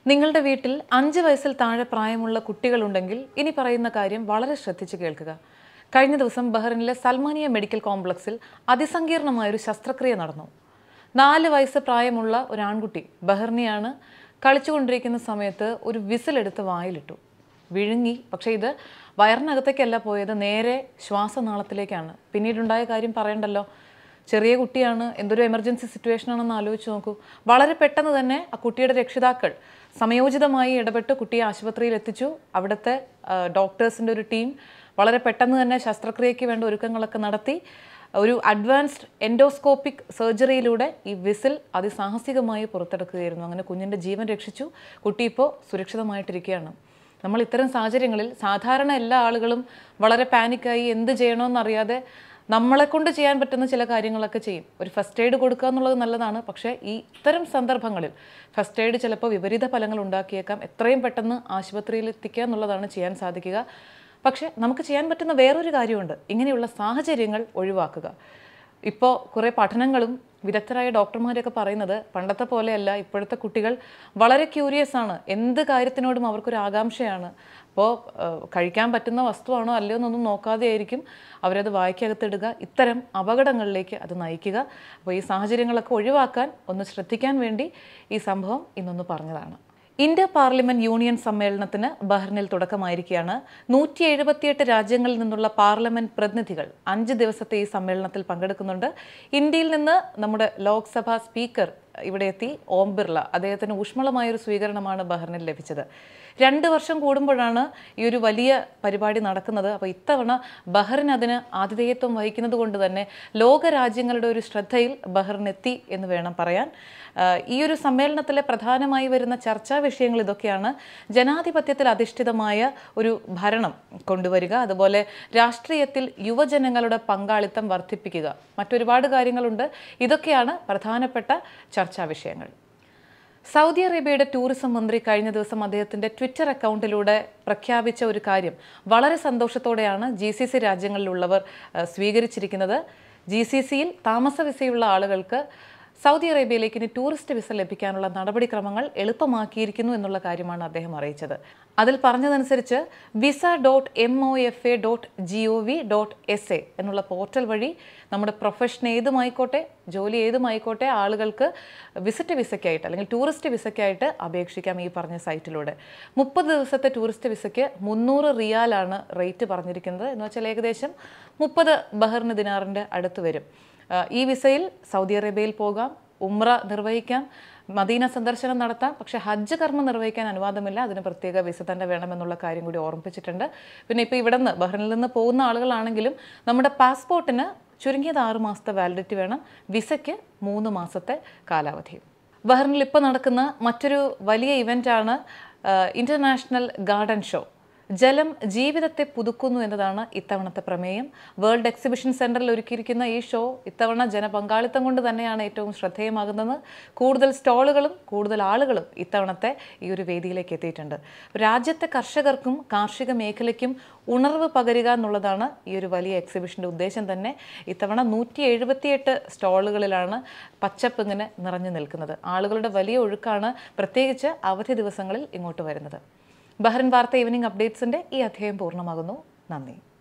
നിങ്ങളുടെ വീട്ടിൽ അഞ്ച് വയസ്സിൽ താഴെ പ്രായമുള്ള കുട്ടികളുണ്ടെങ്കിൽ ഇനി പറയുന്ന കാര്യം വളരെ ശ്രദ്ധിച്ച് കേൾക്കുക കഴിഞ്ഞ ദിവസം ബഹ്റിനിലെ സൽമാനിയ മെഡിക്കൽ കോംപ്ലക്സിൽ അതിസങ്കീർണമായൊരു ശസ്ത്രക്രിയ നടന്നു നാല് വയസ്സ് പ്രായമുള്ള ഒരു ആൺകുട്ടി ബഹ്റിനിയാണ് കളിച്ചുകൊണ്ടിരിക്കുന്ന സമയത്ത് ഒരു വിസിലെടുത്ത് വായിലിട്ടു വിഴുങ്ങി പക്ഷേ ഇത് വയറിനകത്തേക്കല്ല പോയത് നേരെ ശ്വാസനാളത്തിലേക്കാണ് പിന്നീടുണ്ടായ കാര്യം പറയണ്ടല്ലോ ചെറിയ കുട്ടിയാണ് എന്തൊരു എമർജൻസി സിറ്റുവേഷൻ ആണെന്ന് ആലോചിച്ച് നോക്കൂ വളരെ പെട്ടെന്ന് തന്നെ ആ കുട്ടിയുടെ രക്ഷിതാക്കൾ സമയോചിതമായി ഇടപെട്ട് കുട്ടിയെ ആശുപത്രിയിൽ എത്തിച്ചു അവിടുത്തെ ഡോക്ടേഴ്സിൻ്റെ ഒരു ടീം വളരെ പെട്ടെന്ന് തന്നെ ശസ്ത്രക്രിയയ്ക്ക് വേണ്ട ഒരുക്കങ്ങളൊക്കെ നടത്തി ഒരു അഡ്വാൻസ്ഡ് എൻഡോസ്കോപ്പിക് സർജറിയിലൂടെ ഈ വിസിൽ അതിസാഹസികമായി പുറത്തെടുക്കുകയായിരുന്നു അങ്ങനെ കുഞ്ഞിൻ്റെ ജീവൻ രക്ഷിച്ചു കുട്ടി ഇപ്പോൾ സുരക്ഷിതമായിട്ടിരിക്കുകയാണ് നമ്മൾ ഇത്തരം സാഹചര്യങ്ങളിൽ സാധാരണ എല്ലാ ആളുകളും വളരെ പാനിക്കായി എന്ത് ചെയ്യണമെന്നറിയാതെ നമ്മളെ കൊണ്ട് ചെയ്യാൻ പറ്റുന്ന ചില കാര്യങ്ങളൊക്കെ ചെയ്യും ഒരു ഫസ്റ്റ് എയ്ഡ് കൊടുക്കുക എന്നുള്ളത് നല്ലതാണ് പക്ഷേ ഈ ഇത്തരം സന്ദർഭങ്ങളിൽ ഫസ്റ്റ് എയ്ഡ് ചിലപ്പോൾ വിപരീത ഫലങ്ങൾ ഉണ്ടാക്കിയേക്കാം എത്രയും പെട്ടെന്ന് ആശുപത്രിയിൽ എത്തിക്കുക എന്നുള്ളതാണ് ചെയ്യാൻ സാധിക്കുക പക്ഷേ നമുക്ക് ചെയ്യാൻ പറ്റുന്ന വേറൊരു കാര്യമുണ്ട് ഇങ്ങനെയുള്ള സാഹചര്യങ്ങൾ ഒഴിവാക്കുക ഇപ്പോൾ കുറേ പഠനങ്ങളും വിദഗ്ധരായ ഡോക്ടർമാരൊക്കെ പറയുന്നത് പണ്ടത്തെ പോലെയല്ല ഇപ്പോഴത്തെ കുട്ടികൾ വളരെ ക്യൂരിയസ് ആണ് എന്ത് കാര്യത്തിനോടും അവർക്കൊരു ആകാംക്ഷയാണ് അപ്പോൾ കഴിക്കാൻ പറ്റുന്ന വസ്തുവാണോ അല്ലയോ എന്നൊന്നും നോക്കാതെ ആയിരിക്കും അവരത് വായിക്കകത്തിടുക ഇത്തരം അപകടങ്ങളിലേക്ക് അത് നയിക്കുക അപ്പോൾ ഈ സാഹചര്യങ്ങളൊക്കെ ഒഴിവാക്കാൻ ഒന്ന് ശ്രദ്ധിക്കാൻ വേണ്ടി ഈ സംഭവം ഇന്നൊന്ന് പറഞ്ഞതാണ് ഇന്ത്യ പാർലമെന്റ് യൂണിയൻ സമ്മേളനത്തിന് ബഹ്റിനിൽ തുടക്കമായിരിക്കുകയാണ് നൂറ്റി എഴുപത്തിയെട്ട് രാജ്യങ്ങളിൽ നിന്നുള്ള പാർലമെന്റ് പ്രതിനിധികൾ അഞ്ച് ദിവസത്തെ ഈ സമ്മേളനത്തിൽ പങ്കെടുക്കുന്നുണ്ട് ഇന്ത്യയിൽ നിന്ന് നമ്മുടെ ലോക്സഭാ സ്പീക്കർ ഇവിടെ എത്തി ഓം ബിർള അദ്ദേഹത്തിന് ഊഷ്മളമായൊരു സ്വീകരണമാണ് ബഹ്റിനിൽ ലഭിച്ചത് രണ്ട് വർഷം കൂടുമ്പോഴാണ് ഈ ഒരു വലിയ പരിപാടി നടക്കുന്നത് അപ്പോൾ ഇത്തവണ ബഹ്റിൻ അതിന് ആതിഥേയത്വം വഹിക്കുന്നത് കൊണ്ട് തന്നെ ലോക രാജ്യങ്ങളുടെ ഒരു ശ്രദ്ധയിൽ ബഹ്റിൻ എത്തി എന്ന് വേണം പറയാൻ ഈ ഒരു സമ്മേളനത്തിലെ പ്രധാനമായി വരുന്ന ചർച്ചാ വിഷയങ്ങൾ ഇതൊക്കെയാണ് ജനാധിപത്യത്തിൽ അധിഷ്ഠിതമായ ഒരു ഭരണം കൊണ്ടുവരിക അതുപോലെ രാഷ്ട്രീയത്തിൽ യുവജനങ്ങളുടെ പങ്കാളിത്തം വർദ്ധിപ്പിക്കുക മറ്റൊരുപാട് കാര്യങ്ങളുണ്ട് ഇതൊക്കെയാണ് പ്രധാനപ്പെട്ട ചർച്ചാ വിഷയങ്ങൾ സൗദി അറേബ്യയുടെ ടൂറിസം മന്ത്രി കഴിഞ്ഞ ദിവസം അദ്ദേഹത്തിന്റെ ട്വിറ്റർ അക്കൗണ്ടിലൂടെ പ്രഖ്യാപിച്ച ഒരു കാര്യം വളരെ സന്തോഷത്തോടെയാണ് ജി സി സി രാജ്യങ്ങളിലുള്ളവർ സ്വീകരിച്ചിരിക്കുന്നത് ജി സി സിയിൽ താമസ വിസയുള്ള ആളുകൾക്ക് സൗദി അറേബ്യയിലേക്ക് ഇനി ടൂറിസ്റ്റ് വിസ ലഭിക്കാനുള്ള നടപടിക്രമങ്ങൾ എളുപ്പമാക്കിയിരിക്കുന്നു എന്നുള്ള കാര്യമാണ് അദ്ദേഹം അറിയിച്ചത് അതിൽ പറഞ്ഞതനുസരിച്ച് visa dot M O F A dot G O V dot S A എന്നുള്ള പോർട്ടൽ വഴി നമ്മുടെ പ്രൊഫഷൻ ഏതുമായിക്കോട്ടെ ജോലി ഏതുമായിക്കോട്ടെ ആളുകൾക്ക് വിസിറ്റ് വിസയ്ക്കായിട്ട് അല്ലെങ്കിൽ ടൂറിസ്റ്റ് വിസയ്ക്കായിട്ട് അപേക്ഷിക്കാം ഈ പറഞ്ഞ സൈറ്റിലൂടെ മുപ്പത് ദിവസത്തെ ടൂറിസ്റ്റ് വിസയ്ക്ക് മുന്നൂറ് റിയാലാണ് റേറ്റ് പറഞ്ഞിരിക്കുന്നത് എന്ന് വെച്ചാൽ ഏകദേശം മുപ്പത് ബഹറിന് ദിനാറിൻ്റെ അടുത്ത് വരും ഈ വിസയിൽ സൗദി അറേബ്യയിൽ പോകാം ഉമ്ര നിർവഹിക്കാം മദീന സന്ദർശനം നടത്താം പക്ഷെ ഹജ്ജ് കർമ്മം നിർവഹിക്കാൻ അനുവാദമില്ല അതിന് പ്രത്യേക വിസ തന്നെ വേണമെന്നുള്ള കാര്യം കൂടി ഓർമ്മിപ്പിച്ചിട്ടുണ്ട് പിന്നെ ഇപ്പോൾ ഇവിടെ നിന്ന് ബഹ്റിനിൽ നിന്ന് പോകുന്ന ആളുകളാണെങ്കിലും നമ്മുടെ പാസ്പോർട്ടിന് ചുരുങ്ങിയത് ആറ് മാസത്തെ വാലിഡിറ്റി വേണം വിസയ്ക്ക് മൂന്ന് മാസത്തെ കാലാവധിയും ബഹ്റിനിൽ ഇപ്പോൾ നടക്കുന്ന മറ്റൊരു വലിയ ഇവൻ്റാണ് ഇൻ്റർനാഷണൽ ഗാർഡൻ ഷോ ജലം ജീവിതത്തെ പുതുക്കുന്നു എന്നതാണ് ഇത്തവണത്തെ പ്രമേയം വേൾഡ് എക്സിബിഷൻ സെന്ററിൽ ഒരുക്കിയിരിക്കുന്ന ഈ ഷോ ഇത്തവണ ജനപങ്കാളിത്തം കൊണ്ട് തന്നെയാണ് ഏറ്റവും ശ്രദ്ധേയമാകുന്നത് കൂടുതൽ സ്റ്റോളുകളും കൂടുതൽ ആളുകളും ഇത്തവണത്തെ ഈ ഒരു വേദിയിലേക്ക് എത്തിയിട്ടുണ്ട് രാജ്യത്തെ കർഷകർക്കും കാർഷിക മേഖലയ്ക്കും ഉണർവ് പകരുക എന്നുള്ളതാണ് ഈ ഒരു വലിയ എക്സിബിഷൻ്റെ ഉദ്ദേശം തന്നെ ഇത്തവണ നൂറ്റി എഴുപത്തിയെട്ട് സ്റ്റോളുകളിലാണ് പച്ചപ്പ് ഇങ്ങനെ നിറഞ്ഞു നിൽക്കുന്നത് ആളുകളുടെ വലിയ ഒഴുക്കാണ് പ്രത്യേകിച്ച് അവധി ദിവസങ്ങളിൽ ഇങ്ങോട്ട് വരുന്നത് ബഹ്റിൻ വാർത്ത ഈവനിംഗ് അപ്ഡേറ്റ്സിൻ്റെ ഈ അധ്യായം പൂർണ്ണമാകുന്നു നന്ദി